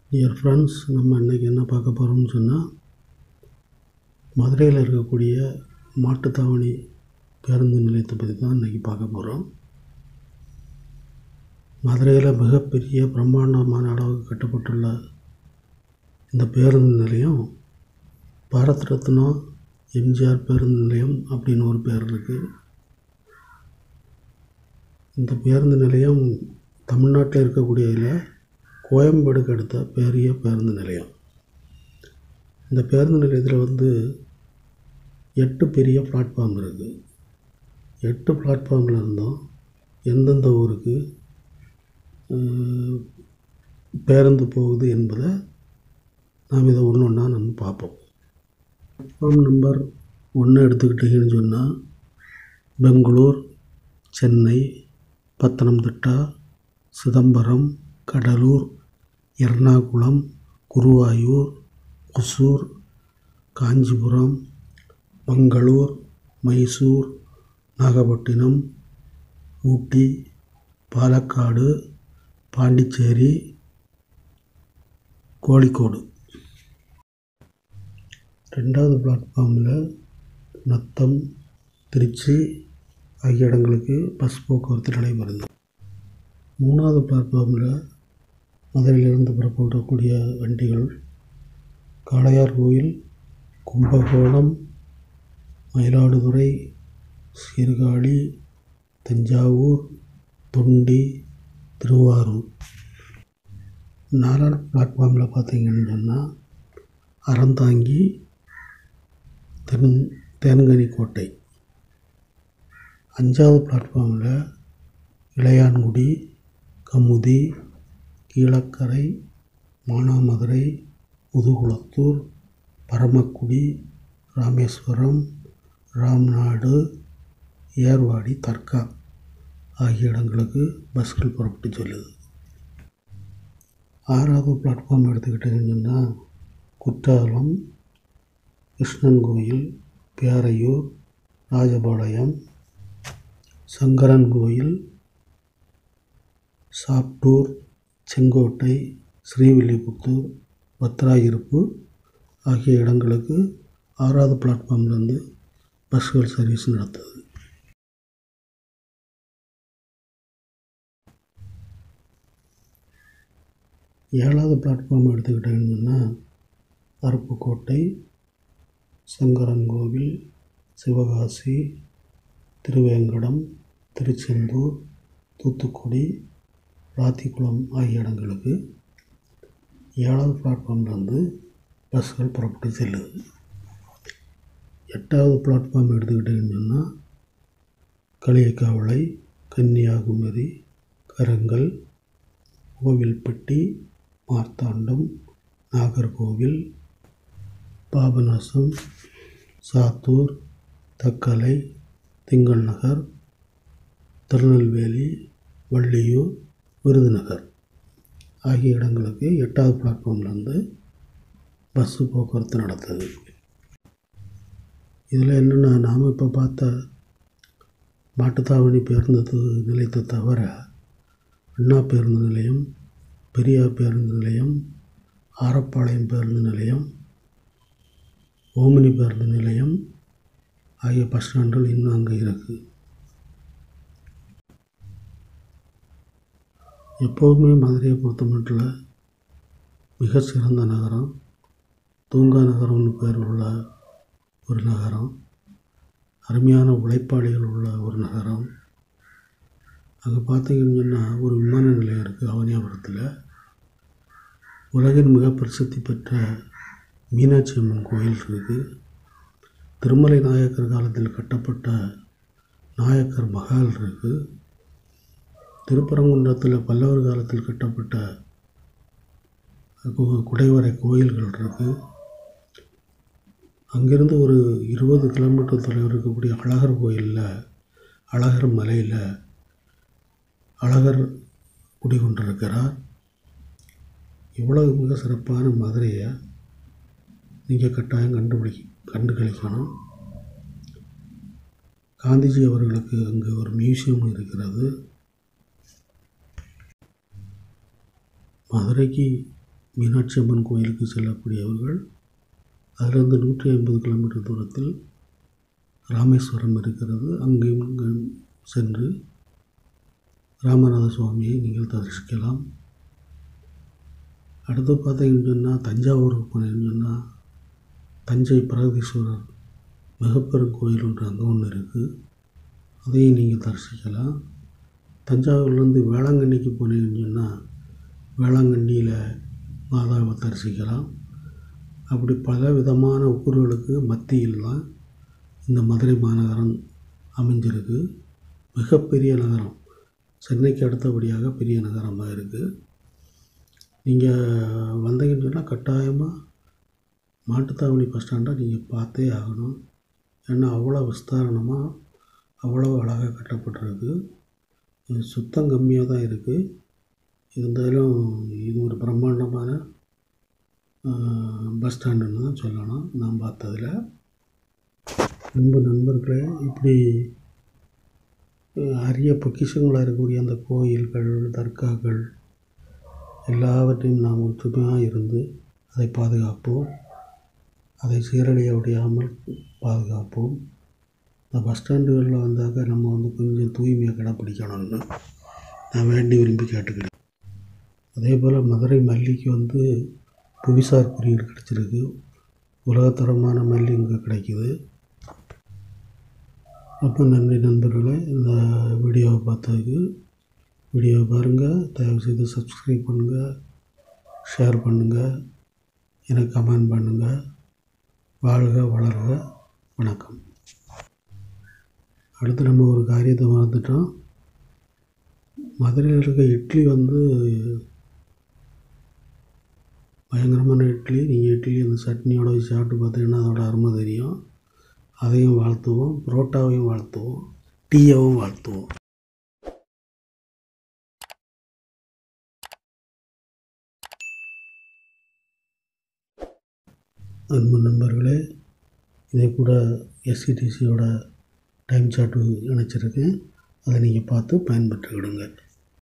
dear friends நம்ம இன்றைக்கி என்ன பார்க்க போகிறோம்னு சொன்னால் மதுரையில் இருக்கக்கூடிய மாட்டுத்தாவணி பேருந்து நிலையத்தை பற்றி தான் இன்றைக்கி பார்க்க போகிறோம் மதுரையில் மிகப்பெரிய பிரம்மாண்டமான அளவுக்கு கட்டப்பட்டுள்ள இந்த பேருந்து நிலையம் பாரத் ரத்னா எம்ஜிஆர் பேருந்து நிலையம் அப்படின்னு ஒரு பேர் இருக்குது இந்த பேருந்து நிலையம் தமிழ்நாட்டில் இருக்கக்கூடியதில் கோயம்பேடுக்கு அடுத்த பெரிய பேருந்து நிலையம் இந்த பேருந்து நிலையத்தில் வந்து எட்டு பெரிய பிளாட்ஃபார்ம் இருக்குது எட்டு பிளாட்ஃபார்மில் இருந்தும் எந்தெந்த ஊருக்கு அஹ், பேருந்து போகுது என்பதை நாம் இதை ஒன்று ஒன்றா நம்ம பார்ப்போம் பிளாட்ஃபார்ம் நம்பர் ஒன்று எடுத்துக்கிட்டிங்கன்னு சொன்னால் பெங்களூர் சென்னை பத்தனம்திட்டா சிதம்பரம் கடலூர் எர்ணாகுளம் குருவாயூர் ஒசூர் காஞ்சிபுரம் மங்களூர் மைசூர் நாகப்பட்டினம் ஊட்டி பாலக்காடு பாண்டிச்சேரி கோழிக்கோடு ரெண்டாவது பிளாட்ஃபார்மில் நத்தம் திருச்சி ஆகிய இடங்களுக்கு பஸ் போக்குவரத்து நடைபெறுது மூணாவது பிளாட்ஃபார்மில் மதுரையிலிருந்து புறப்படக்கூடிய வண்டிகள் காளையார் கோயில் கும்பகோணம் மயிலாடுதுறை சீர்காழி தஞ்சாவூர் தொண்டி திருவாரூர் நாலாவது பிளாட்ஃபார்மில் பார்த்தீங்கன்னு சொன்னால் அறந்தாங்கி தென் தேன்கனி கோட்டை அஞ்சாவது பிளாட்ஃபார்மில் இளையான்குடி கமுதி கீழக்கரை மானாமதுரை முதுகுளத்தூர் பரமக்குடி ராமேஸ்வரம் ராம்நாடு ஏர்வாடி தர்கா ஆகிய இடங்களுக்கு பஸ்கள் புறப்பட்டு செல்லுது ஆறாவது பிளாட்ஃபார்ம் எடுத்துக்கிட்டிங்கன்னு சொன்னால் குற்றாலம் கிருஷ்ணன் கோயில் பேரையூர் ராஜபாளையம் சங்கரன் கோயில் சாப்டூர் செங்கோட்டை ஸ்ரீவில்லிபுத்தூர் பத்ராயிருப்பு ஆகிய இடங்களுக்கு ஆறாவது பிளாட்ஃபார்ம்லேருந்து பஸ்கள் சர்வீஸ் நடத்துது ஏழாவது பிளாட்ஃபார்ம் எடுத்துக்கிட்டிங்கன்னா அருப்புக்கோட்டை சங்கரன்கோவில் சிவகாசி திருவேங்கடம் திருச்செந்தூர் தூத்துக்குடி ராத்திக்குளம் ஆகிய இடங்களுக்கு ஏழாவது பிளாட்ஃபார்ம்லேருந்து பஸ்கள் புறப்பட்டு செல்லுது எட்டாவது பிளாட்ஃபார்ம் எடுத்துக்கிட்டிங்கன்னு சொன்னால் களியக்காவளை கன்னியாகுமரி கருங்கல் கோவில்பட்டி மார்த்தாண்டம் நாகர்கோவில் பாபநாசம் சாத்தூர் தக்கலை திங்கள் நகர் திருநெல்வேலி வள்ளியூர் விருதுநகர் ஆகிய இடங்களுக்கு எட்டாவது பிளாட்ஃபார்ம்லேருந்து பஸ்ஸு போக்குவரத்து நடத்துது இதில் என்னென்னா நாம் இப்போ பார்த்த மாட்டுத்தாவணி பேருந்து நிலையத்தை தவிர அண்ணா பேருந்து நிலையம் பெரியார் பேருந்து நிலையம் ஆரப்பாளையம் பேருந்து நிலையம் ஓமினி பேருந்து நிலையம் ஆகிய பஸ் ஸ்டாண்டுகள் இன்னும் அங்கே இருக்குது எப்போதுமே மதுரையை பொறுத்த மட்டும் மிக சிறந்த நகரம் தூங்கா நகரம்னு பேர் உள்ள ஒரு நகரம் அருமையான உழைப்பாளிகள் உள்ள ஒரு நகரம் அங்கே பார்த்தீங்கன்னு சொன்னால் ஒரு விமான நிலையம் இருக்குது அவனியாபுரத்தில் உலகின் மிக பிரசித்தி பெற்ற மீனாட்சி அம்மன் கோயில் இருக்குது திருமலை நாயக்கர் காலத்தில் கட்டப்பட்ட நாயக்கர் மகால் இருக்குது திருப்பரங்குன்றத்தில் பல்லவர் காலத்தில் கட்டப்பட்ட கு- குடைவரை கோயில்கள் இருக்குது அங்கிருந்து ஒரு இருபது கிலோமீட்டர் தொலைவில் இருக்கக்கூடிய அழகர் கோயிலில் அழகர் மலையில் அழகர் குடிகொண்டிருக்கிறார் இவ்வளவு மிக சிறப்பான மதுரையை நீங்கள் கட்டாயம் கண்டுபிடி கண்டு கழிக்கணும் காந்திஜி அவர்களுக்கு அங்கே ஒரு மியூசியம் இருக்கிறது மதுரைக்கு மீனாட்சி அம்மன் கோயிலுக்கு செல்லக்கூடியவர்கள் அதிலிருந்து நூற்றி ஐம்பது கிலோமீட்டர் தூரத்தில் ராமேஸ்வரம் இருக்கிறது அங்கேயும் இங்கும் சென்று ராமநாத சுவாமியை நீங்கள் தரிசிக்கலாம் அடுத்து பார்த்தீங்கன்னு சொன்னால் தஞ்சாவூருக்கு போனீங்கன்னு சொன்னால் தஞ்சை பிரகதீஸ்வரர் மிகப்பெரும் கோயில் ஒன்று அங்கே ஒன்று இருக்குது அதையும் நீங்கள் தரிசிக்கலாம் தஞ்சாவூர்லேருந்து வேளாங்கண்ணிக்கு போனீங்கன்னு சொன்னால் வேளாங்கண்ணியில் மாதாவை தரிசிக்கலாம் அப்படி பல விதமான ஊர்களுக்கு மத்தியில் தான் இந்த மதுரை மாநகரம் அமைஞ்சிருக்கு மிகப்பெரிய நகரம் சென்னைக்கு அடுத்தபடியாக பெரிய நகரமாக இருக்குது நீங்கள் வந்தீங்கன்னு சொன்னால் கட்டாயமாக மாட்டுத்தாவணி பஸ் ஸ்டாண்டை நீங்கள் பார்த்தே ஆகணும் ஏன்னா அவ்வளோ விஸ்தாரணமாக அவ்வளோ அழகாக கட்டப்பட்டிருக்கு இது சுத்தம் கம்மியாக தான் இருக்குது இருந்தாலும் இது ஒரு பிரம்மாண்டமான பஸ் ஸ்டாண்டுன்னு தான் சொல்லணும் நான் பார்த்ததில் நம்ம நண்பர்களே இப்படி அரிய பொக்கிஷங்களாக இருக்கக்கூடிய அந்த கோயில்கள் தர்காக்கள் எல்லாவற்றையும் நாம் ஒற்றுமையாக இருந்து அதை பாதுகாப்போம் அதை சீரழிய விடாமல் பாதுகாப்போம் இந்த பஸ் ஸ்டாண்டுகளில் வந்தாக்க நம்ம வந்து கொஞ்சம் தூய்மையை கடைப்பிடிக்கணும்னு நான் வேண்டி விரும்பி கேட்டுக்கிறேன் அதே போல் மதுரை மல்லிக்கு வந்து புவிசார் குறியீடு கிடச்சிருக்கு உலகத்தரமான மல்லி இங்கே கிடைக்குது ரொம்ப நன்றி நண்பர்களே இந்த வீடியோவை பார்த்ததுக்கு வீடியோவை பாருங்கள் தயவுசெய்து சப்ஸ்கிரைப் பண்ணுங்கள் ஷேர் பண்ணுங்கள் எனக்கு கமெண்ட் பண்ணுங்கள் வாழ்க வளர்க வணக்கம் அடுத்து நம்ம ஒரு காரியத்தை மறந்துட்டோம் மதுரையில் இருக்க இட்லி வந்து பயங்கரமான இட்லி நீங்கள் இட்லி அந்த சட்னியோட வச்சு சாப்பிட்டு பார்த்தீங்கன்னா அதோட அருமை தெரியும் அதையும் வாழ்த்துவோம் புரோட்டாவையும் வாழ்த்துவோம் டீயவும் வாழ்த்துவோம் அன்பு நண்பர்களே இதை கூட எஸ்சிடிசியோட டைம் சார்ட்டு இணைச்சிருக்கேன் அதை நீங்கள் பார்த்து பயன்பெற்றுக்கிடுங்க